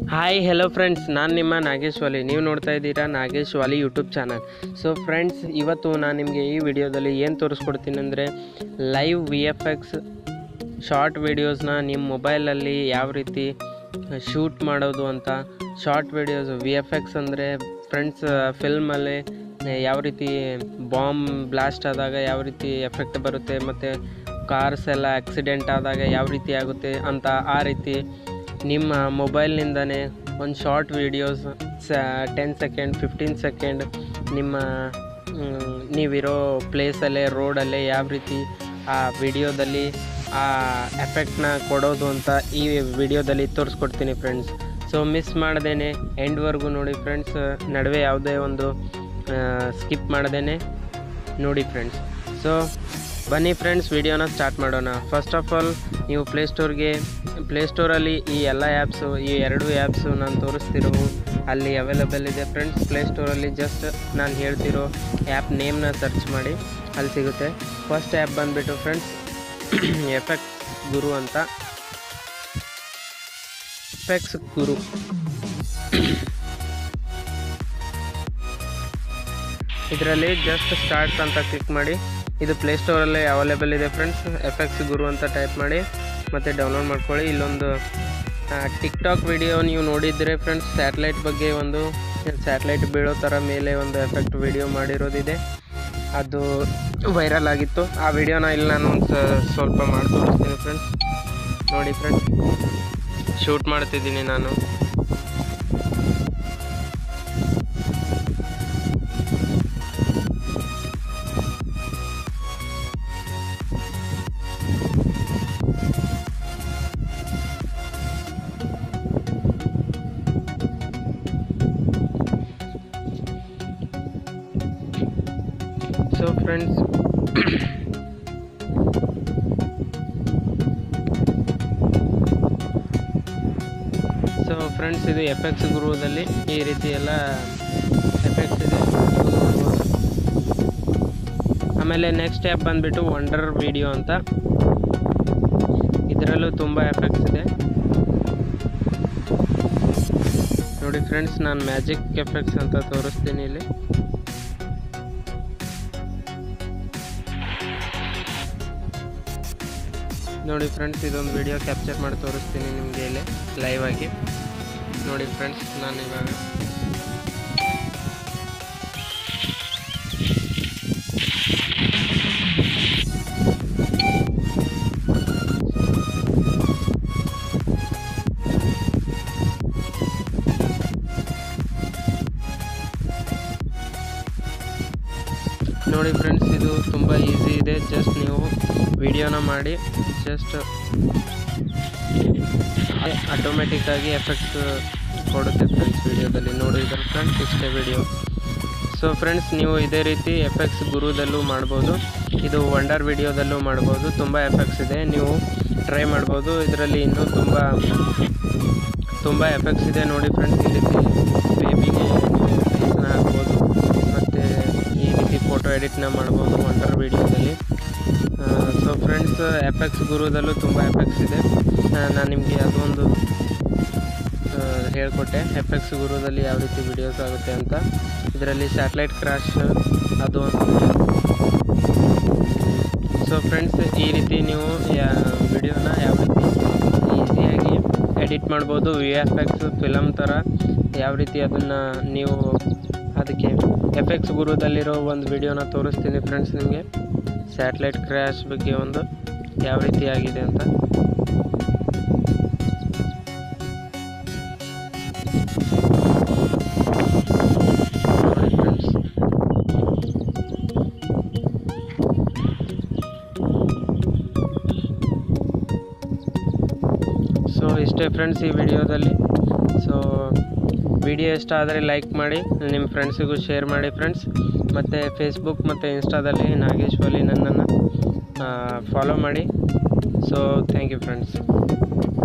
Hi hello friends ನಾನು ನಿಮ್ಮ ನಾಗೇಶ್ ವಾಲಿ ನೀವು ನೋಡ್ತಾ ಇದ್ದೀರಾ Nagesh Vali YouTube channel so friends ಇವತ್ತು ನಾನು ನಿಮಗೆ ಈ ವಿಡಿಯೋದಲ್ಲಿ ಏನು ತೋರಿಸ್ಕೊಡ್ತೀನಿ ಅಂದರೆ live V F X short ವೀಡಿಯೋಸ್ನ ನಿಮ್ಮ ಮೊಬೈಲಲ್ಲಿ ಯಾವ ರೀತಿ ಶೂಟ್ ಮಾಡೋದು ಅಂತ short videos V F X ಅಂದರೆ ಫ್ರೆಂಡ್ಸ್ ಫಿಲ್ಮಲ್ಲಿ ಯಾವ ರೀತಿ ಬಾಂಬ್ ಬ್ಲಾಸ್ಟ್ ಆದಾಗ ಯಾವ ರೀತಿ ಎಫೆಕ್ಟ್ ಬರುತ್ತೆ ಮತ್ತು ಕಾರ್ಸ್ ಎಲ್ಲ ಆಕ್ಸಿಡೆಂಟ್ ಆದಾಗ ಯಾವ ರೀತಿ ಆಗುತ್ತೆ ಅಂತ ಆ ರೀತಿ ನಿಮ್ಮ ಮೊಬೈಲ್ನಿಂದನೇ ಒಂದು ಶಾರ್ಟ್ ವೀಡಿಯೋಸ್ ಸ ಟೆನ್ ಸೆಕೆಂಡ್ ಫಿಫ್ಟೀನ್ ಸೆಕೆಂಡ್ ನಿಮ್ಮ ಮ್, ನೀವಿರೋ ಪ್ಲೇಸಲ್ಲೇ ರೋಡಲ್ಲೇ ಯಾವ ರೀತಿ ಆ ವಿಡಿಯೋದಲ್ಲಿ ಆ ಎಫೆಕ್ಟ್ನ ಕೊಡೋದು ಅಂತ ಈ ವಿಡಿಯೋದಲ್ಲಿ ತೋರಿಸ್ಕೊಡ್ತೀನಿ ಫ್ರೆಂಡ್ಸ್ ಸೊ ಮಿಸ್ ಮಾಡ್ದೇನೆ ಎಂಡ್ವರೆಗೂ ನೋಡಿ ಫ್ರೆಂಡ್ಸ್ ನಡುವೆ ಯಾವುದೇ ಒಂದು ಸ್ಕಿಪ್ ಮಾಡ್ದೇನೆ ನೋಡಿ ಫ್ರೆಂಡ್ಸ್ ಸೊ ಬನ್ನಿ ಫ್ರೆಂಡ್ಸ್ ವಿಡಿಯೋನ ಸ್ಟಾರ್ಟ್ ಮಾಡೋಣ ಫಸ್ಟ್ ಆಫ್ ಆಲ್ ನೀವು ಪ್ಲೇಸ್ಟೋರ್ಗೆ ಪ್ಲೇಸ್ಟೋರಲ್ಲಿ ಈ ಎಲ್ಲ ಆ್ಯಪ್ಸು ಈ ಎರಡು ಆ್ಯಪ್ಸು ನಾನು ತೋರಿಸ್ತಿರೋ ಅಲ್ಲಿ ಅವೈಲೇಬಲ್ ಇದೆ ಫ್ರೆಂಡ್ಸ್ ಪ್ಲೇಸ್ಟೋರಲ್ಲಿ ಜಸ್ಟ್ ನಾನು ಹೇಳ್ತಿರೋ ಆ್ಯಪ್ ನೇಮ್ನ ಸರ್ಚ್ ಮಾಡಿ ಅಲ್ಲಿ ಸಿಗುತ್ತೆ ಫಸ್ಟ್ ಆ್ಯಪ್ ಬಂದುಬಿಟ್ಟು ಫ್ರೆಂಡ್ಸ್ ಎಫೆಕ್ಟ್ಸ್ ಗುರು ಅಂತ ಎಫೆಕ್ಟ್ಸ್ ಗುರು ಇದರಲ್ಲಿ ಜಸ್ಟ್ ಸ್ಟಾರ್ಟ್ ಅಂತ ಕ್ಲಿಕ್ ಮಾಡಿ ಇದು ಪ್ಲೇಸ್ಟೋರಲ್ಲೇ ಅವೈಲೇಬಲ್ ಇದೆ ಫ್ರೆಂಡ್ಸ್ ಎಫೆಕ್ಟ್ಸ್ ಗುರು ಅಂತ ಟೈಪ್ ಮಾಡಿ ಮತ್ತು ಡೌನ್ಲೋಡ್ ಮಾಡ್ಕೊಳ್ಳಿ ಇಲ್ಲೊಂದು ಟಿಕ್ಟಾಕ್ ವಿಡಿಯೋ ನೀವು ನೋಡಿದರೆ ಫ್ರೆಂಡ್ಸ್ ಸ್ಯಾಟಲೈಟ್ ಬಗ್ಗೆ ಒಂದು ಸ್ಯಾಟಲೈಟ್ ಬೀಳೋ ಥರ ಮೇಲೆ ಒಂದು ಎಫೆಕ್ಟ್ ವಿಡಿಯೋ ಮಾಡಿರೋದಿದೆ ಅದು ವೈರಲ್ ಆಗಿತ್ತು ಆ ವಿಡಿಯೋನ ಇಲ್ಲಿ ನಾನು ಒಂದು ಸ- ಸ್ವಲ್ಪ ಮಾಡಿ ತೋರಿಸ್ತೀನಿ ಫ್ರೆಂಡ್ಸ್ ನೋಡಿ ಫ್ರೆಂಡ್ಸ್ ಶೂಟ್ ಮಾಡ್ತಿದ್ದೀನಿ ನಾನು ಸೊ ಫ್ರೆಂಡ್ಸ್ ಸೊ ಫ್ರೆಂಡ್ಸ್ ಇದು ಎಫೆಕ್ಟ್ಸ್ ಗುರುದಲ್ಲಿ ಈ ರೀತಿ ಎಲ್ಲ ಎಫೆಕ್ಟ್ಸ್ ಇದೆ ನೀವು ನೋಡ್ಬೋದು. ಆಮೇಲೆ ನೆಕ್ಸ್ಟ್ ಆ್ಯಪ್ ಬಂದುಬಿಟ್ಟು ವಂಡರ್ ವಿಡಿಯೋ ಅಂತ ಇದರಲ್ಲೂ ತುಂಬ ಎಫೆಕ್ಟ್ಸ್ ಇದೆ ನೋಡಿ ಫ್ರೆಂಡ್ಸ್ ನಾನು ಮ್ಯಾಜಿಕ್ ಎಫೆಕ್ಟ್ಸ್ ಅಂತ ತೋರಿಸ್ತೀನಿ ಇಲ್ಲಿ ನೋಡಿ ಫ್ರೆಂಡ್ಸ್ ಇದೊಂದು ವಿಡಿಯೋ ಕ್ಯಾಪ್ಚರ್ ಮಾಡಿ ತೋರಿಸ್ತೀನಿ ನಿಮಗೆ ಇಲ್ಲಿ ಲೈವ್ ಆಗಿ ನೋಡಿ ಫ್ರೆಂಡ್ಸ್ ನಾನು ಇವಾಗ ನೋಡಿ ಫ್ರೆಂಡ್ಸ್ ಇದು ತುಂಬ ಈಸಿ ಇದೆ ಜಸ್ಟ್ ನೀವು ವಿಡಿಯೋನ ಮಾಡಿ ಜಸ್ಟ್ ಆಟೋಮೆಟಿಕ್ಕಾಗಿ ಎಫೆಕ್ಟ್ ಕೊಡುತ್ತೆ ಫ್ರೆಂಡ್ಸ್ ವಿಡಿಯೋದಲ್ಲಿ ನೋಡಿದ್ರೆ ಫ್ರೆಂಡ್ಸ್ ಇಷ್ಟೇ ವಿಡಿಯೋ ಸೊ ಫ್ರೆಂಡ್ಸ್ ನೀವು ಇದೇ ರೀತಿ ಎಫೆಕ್ಟ್ಸ್ ಗುರುದಲ್ಲೂ ಮಾಡ್ಬೋದು ಇದು ವಂಡರ್ ವಿಡಿಯೋದಲ್ಲೂ ಮಾಡ್ಬೋದು ತುಂಬ ಎಫೆಕ್ಟ್ಸ್ ಇದೆ ನೀವು ಟ್ರೈ ಮಾಡ್ಬೋದು ಇದರಲ್ಲಿ ಇನ್ನೂ ತುಂಬ ತುಂಬ ಎಫೆಕ್ಟ್ಸ್ ಇದೆ ನೋಡಿ ಫ್ರೆಂಡ್ಸ್ ಈ ರೀತಿ ಬೇಬಿಗೆ ಫೇಸ್ನ ಹಾಕ್ಬೋದು ಮತ್ತು ಈ ರೀತಿ ಫೋಟೋ ಎಡಿಟ್ನ ಮಾಡ್ಬೋದು ವಂಡರ್ ವಿಡಿಯೋದಲ್ಲಿ ಸೊ ಫ್ರೆಂಡ್ಸ್ ಎಫೆಕ್ಟ್ಸ್ ಗುರುದಲ್ಲೂ ತುಂಬ ಎಫೆಕ್ಟ್ಸ್ ಇದೆ ನಾನು ನಿಮಗೆ ಅದೊಂದು ಆ, ಹೇಳ್ಕೊಟ್ಟೆ ಎಫೆಕ್ಟ್ಸ್ ಗುರುದಲ್ಲಿ ಯಾವ ರೀತಿ ವಿಡಿಯೋಸ್ ಆಗುತ್ತೆ ಅಂತ ಇದರಲ್ಲಿ ಸ್ಯಾಟಲೈಟ್ ಕ್ರಾಶ್ ಅದು ಒಂದು ಸೊ ಫ್ರೆಂಡ್ಸ್ ಈ ರೀತಿ ನೀವು ವಿಡಿಯೋನ ಯಾವ ರೀತಿ ಈಸಿಯಾಗಿ ಎಡಿಟ್ ಮಾಡ್ಬೋದು ವಿ ಎಫ್ ಎಕ್ಸ್ ಫಿಲಮ್ ಥರ ಯಾವ ರೀತಿ ಅದನ್ನು ನೀವು ಅದಕ್ಕೆ ಎಫೆಕ್ಟ್ಸ್ ಗುರುದಲ್ಲಿರೋ ಒಂದು ವಿಡಿಯೋನ ತೋರಿಸ್ತೀನಿ ಫ್ರೆಂಡ್ಸ್ ನಿಮಗೆ ಸ್ಯಾಟಲೈಟ್ ಕ್ರ್ಯಾಶ್ ಬಗ್ಗೆ ಒಂದು ಯಾವ ರೀತಿ ಆಗಿದೆ ಅಂತ ನೋಡಿ ಫ್ರೆಂಡ್ಸ್ ಸೊ ಇಷ್ಟೇ ಫ್ರೆಂಡ್ಸ್ ಈ ವಿಡಿಯೋದಲ್ಲಿ ಸೊ ವಿಡಿಯೋ ಇಷ್ಟ ಆದರೆ ಲೈಕ್ ಮಾಡಿ ನಿಮ್ಮ ಫ್ರೆಂಡ್ಸಿಗೂ ಶೇರ್ ಮಾಡಿ ಫ್ರೆಂಡ್ಸ್ ಮತ್ತು ಫೇಸ್ಬುಕ್ ಮತ್ತು ಇನ್ಸ್ಟಾದಲ್ಲಿ ನಾಗೇಶ್ ವಾಲಿ ನನ್ನನ್ನು ಫಾಲೋ ಮಾಡಿ ಸೊ ಥ್ಯಾಂಕ್ ಯು ಫ್ರೆಂಡ್ಸ್